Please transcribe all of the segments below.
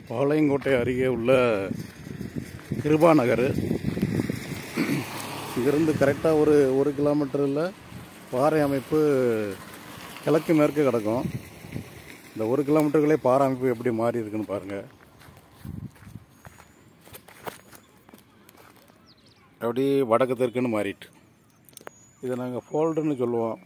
பாளையங்கோட்டை அருகே உள்ள கிருபா நகர் இங்கிருந்து கரெக்டாக ஒரு ஒரு கிலோமீட்டரில் பாறை அமைப்பு கிழக்கு மேற்கு கிடக்கும் இந்த ஒரு கிலோமீட்டருக்குள்ளே பாறை அமைப்பு எப்படி மாறி இருக்குன்னு பாருங்கள் அப்படி வடக்கு தெற்குன்னு மாறிட்டு இதை நாங்கள் ஃபோல்டுன்னு சொல்லுவோம்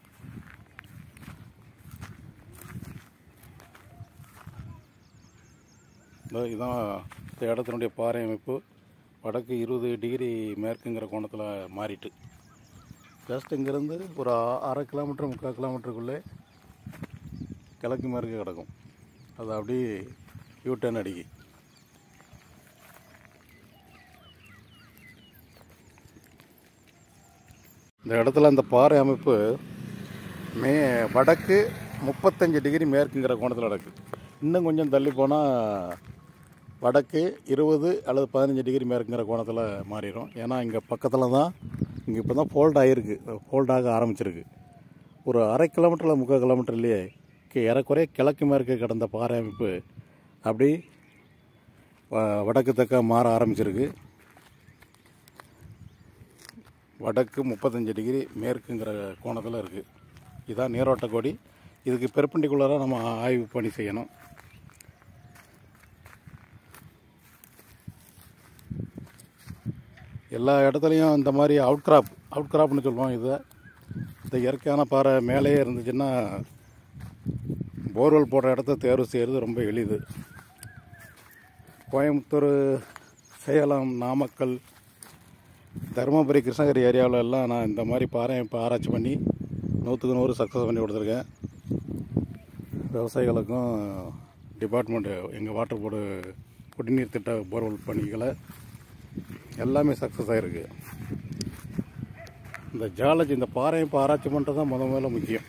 இதோ இதான் இந்த இடத்தினுடைய பாறை அமைப்பு வடக்கு இருபது டிகிரி மேற்குங்கிற கோணத்தில் மாறிட்டு ஜஸ்ட் இங்கேருந்து ஒரு அ- அரை கிலோமீட்டர் முக்கால் கிலோமீட்டருக்குள்ளே கிழக்கு மேற்கு கிடக்கும் அது அப்படியே யூ டர்ன் அடிக்கி இந்த இடத்துல அந்த பாறை அமைப்பு மே வடக்கு முப்பத்தஞ்சு டிகிரி மேற்குங்கிற கோணத்தில் நடக்கு இன்னும் கொஞ்சம் தள்ளி போனால் வடக்கு இருபது அல்லது பதினஞ்சு டிகிரி மேற்குங்கிற கோணத்தில் மாறிடும் ஏன்னா இங்கே பக்கத்தில் தான் இங்கே இப்போ தான் ஃபோல்ட் ஆகிருக்கு ஃபோல்ட் ஆக ஆரம்பிச்சிருக்கு ஒரு அரை கிலோமீட்டரில் முக்கால் கிலோமீட்டர்லேயே கி- ஏறக்குறைய கிழக்கு மேற்கு கடந்த பாறை அமைப்பு அப்படி வ- வடக்கு தெற்க மாற ஆரம்பிச்சிருக்கு வடக்கு முப்பத்தஞ்சு டிகிரி மேற்குங்கிற கோணத்தில் இருக்குது இதான் நீரோட்ட கோடி இதுக்கு பெர்பெண்டிகுலராக நம்ம ஆய்வு பணி செய்யணும் எல்லா இடத்துலையும் இந்த மாதிரி அவுட் கிராப் அவுட் கிராப்னு சொல்லுவோம் இதை இந்த இயற்கையான பாறை மேலேயே இருந்துச்சுன்னா போர்வெல் போடுற இடத்த தேர்வு செய்கிறது ரொம்ப எளிது கோயம்புத்தூர் சேலம் நாமக்கல் தருமபுரி கிருஷ்ணகிரி ஏரியாவில் எல்லாம் நான் இந்த மாதிரி பாறை இப்போ ஆராய்ச்சி பண்ணி நூற்றுக்கு நூறு சக்ஸஸ் பண்ணி கொடுத்துருக்கேன் விவசாயிகளுக்கும் டிபார்ட்மெண்ட்டு எங்கள் வாட்டர் போர்டு குடிநீர் திட்ட போர்வெல் பணிகளை எல்லாமே சக்ஸஸ் ஆகிருக்கு இந்த ஜாலஜி இந்த பாறை இப்போ ஆராய்ச்சி பண்ணுறது தான் முத முதல்ல முக்கியம்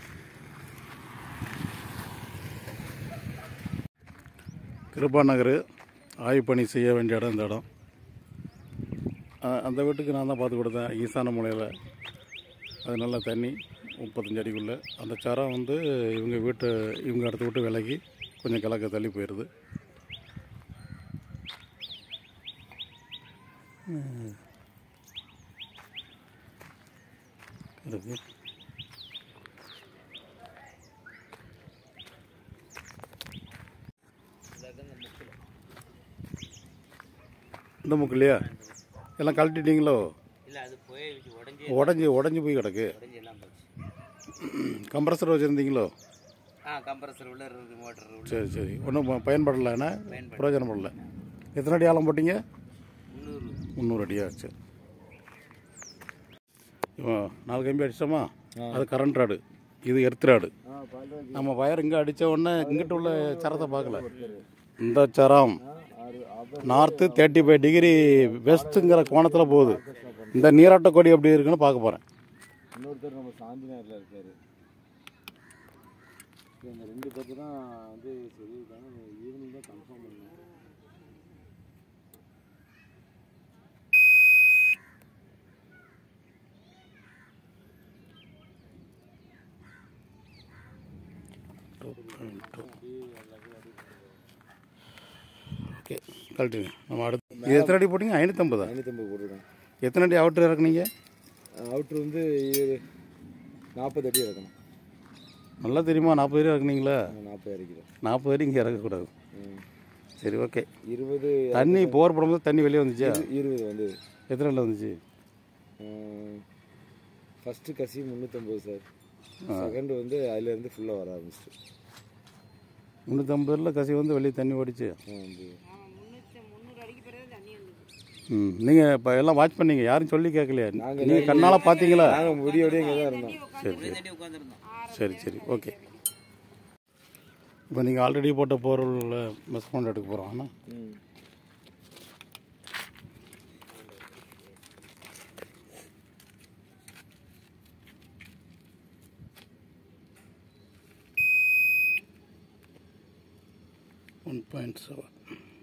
கிருபா நகர் ஆய்வு பணி செய்ய வேண்டிய இடம் இந்த இடம் அ- அந்த வீட்டுக்கு நான் தான் பார்த்து கொடுத்தேன் ஈசான மூலையில் அது நல்ல தண்ணி முப்பத்தஞ்சு அடிக்குள்ளே அந்த சரம் வந்து இவங்க வீட்டு இவங்க இடத்த விட்டு விலகி கொஞ்சம் கிழக்க தள்ளி போயிடுது ம். இருக்கு இந்த முக்கு இல்லையா எல்லாம் கழட்டிட்டீங்களோ இல்ல அது போயிடுச்சு உடஞ்சி உடஞ்சி உடஞ்சி போய் கிடக்கு உடஞ்சி எல்லாம் போச்சு கம்ப்ரஸர் வச்சுருந்தீங்களோ ஆ கம்ப்ரஸர் உள்ள இருக்கு மோட்டர் உள்ள சரி சரி ஒன்றும் பயன்படலைன்னா பயன்படல. பிரயோஜனப்படல எத்தனை அடி ஆழம் போட்டீங்க முந்நூறு முந்நூறு அடியா சரி இவன் நாலு கம்பி அடிச்சிட்டோமா அது கரண்ட் ராடு இது எர்த் ராடு நம்ம வயர் இங்கே அடித்த உடனே இங்கிட்ட உள்ள சரத்தை பார்க்கல இந்த சரம் நார்த்து தேர்ட்டி ஃபைவ் டிகிரி வெஸ்ட்டுங்கிற கோணத்தில் போகுது இந்த நீராட்ட கொடி எப்படி இருக்குன்னு பார்க்க போகிறேன் இன்னொருத்தர் நம்ம சாந்தி நகரில் இருக்காரு எங்கள் ரெண்டு பேர்த்து தான் வந்து சொல்லியிருக்காங்க ஈவினிங் தான் கன்ஃபார்ம் பண்ணேன் ஓகே கழட்டுங்க நம்ம அடுத்து இது எத்தனை அடி போட்டீங்க ஐநூற்றம்பதா ஐநூற்றம்பது போட்டுருக்கேன் எத்தனை அடி அவுட்டர் இறக்குனீங்க அவுட்ரு வந்து நாற்பது அடி இறக்கணும் நல்லா தெரியுமா நாற்பது அடி இறக்குனீங்களா நாற்பது இறக்கிறோம் நாற்பது அடி இங்கே இறக்கக்கூடாது ம். சரி ஓகே இருபது தண்ணி போர் போடும்போது தண்ணி வெளியே வந்துச்சா இருபது வந்து எத்தனை நாள் வந்துச்சு ஃபஸ்ட்டு கசி முந்நூற்றம்பது சார் செகண்ட் வந்து அதுலேருந்து ஃபுல்லாக வர ஆரம்பிச்சிட்டு முந்நூற்றம்பதுல கசி வந்து வெளியே தண்ணி ஓடிச்சு வந்து ம் நீங்கள் இப்போ எல்லாம் வாட்ச் பண்ணீங்க யாரும் சொல்லி கேட்கலையா நீங்கள் கண்ணால் பார்த்தீங்களா நாங்கள் விடிய விடிய இங்கே தான் இருந்தோம் சரி சரி தண்ணி உட்காந்துருந்தோம் சரி சரி ஓகே இப்போ நீங்கள் ஆல்ரெடி போட்ட பொருளில் மெஸ்மெண்ட் எடுக்க போகிறோம் ஆனால் ம் ஒன் பாயிண்ட் செவன்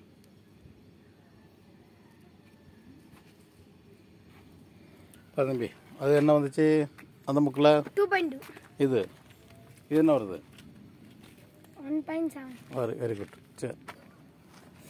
தம்பி அது என்ன வந்துச்சு அந்த முக்கில் டூ பாயிண்ட் டூ இது இது என்ன வருது one point seven very very good சரி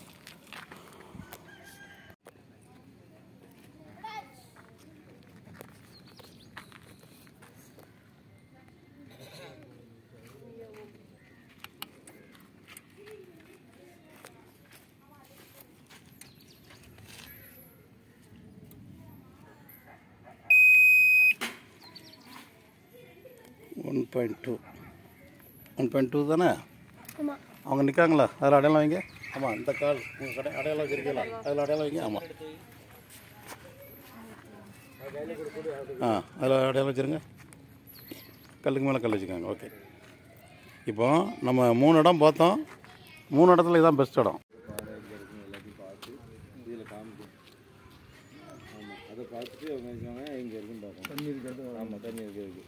point two one point two தானே ஆமாம் அவங்க நிற்காங்களா அதில் அடையாளம் வைங்க ஆமாம் இந்த கால் உங்கள் கடை அடையாளம் வச்சிருக்கீங்களா அதில் அடையாளம் வைங்க ஆமாம் ஆ அதில் அடையாளம் வச்சுருங்க கல்லுக்கு மேலே கல் வச்சுக்கோங்க ஓகே இப்போ நம்ம மூணு இடம் பார்த்தோம் மூணு இடத்துல இதான் பெஸ்ட் இடம் பாறை எங்கே இருக்குன்னு எல்லாத்தையும் பார்த்து இதில் காமிக்கும் ஆமாம் அதை பார்த்துட்டு அவங்க இருக்காங்க எங்கே இருக்குன்னு பார்க்கணும் தண்ணி இருக்கிறது ஆமாம் தண்ணி இருக்கிறது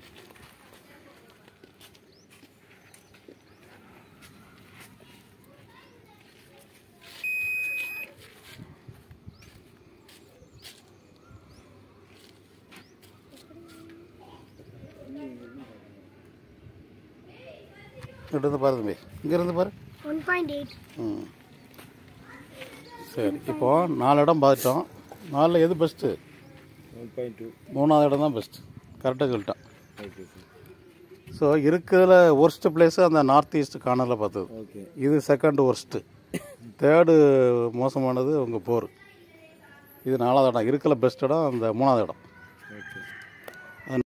இங்கிருந்து பாரு தம்பி இங்கேருந்து பாரு ஒன் பாயிண்ட் எயிட் ம் சரி இப்போது நாலு இடம் பார்த்துட்டோம் நாலில் எது பெஸ்ட்டு ஒன் பாயிண்ட் டூ மூணாவது இடம் தான் பெஸ்ட்டு கரெக்டாக சொல்லிட்டேன் ஓகே சார் ஸோ இருக்கிறதுல ஒர்ஸ்ட் பிளேஸு அந்த நார்த் ஈஸ்ட் கார்னரில் பார்த்தது ஓகே இது செகண்ட் ஒர்ஸ்ட்டு தேர்டு மோசமானது உங்கள் போர் இது நாலாவது இடம் இருக்கிற பெஸ்ட் இடம் அந்த மூணாவது இடம் ஓகே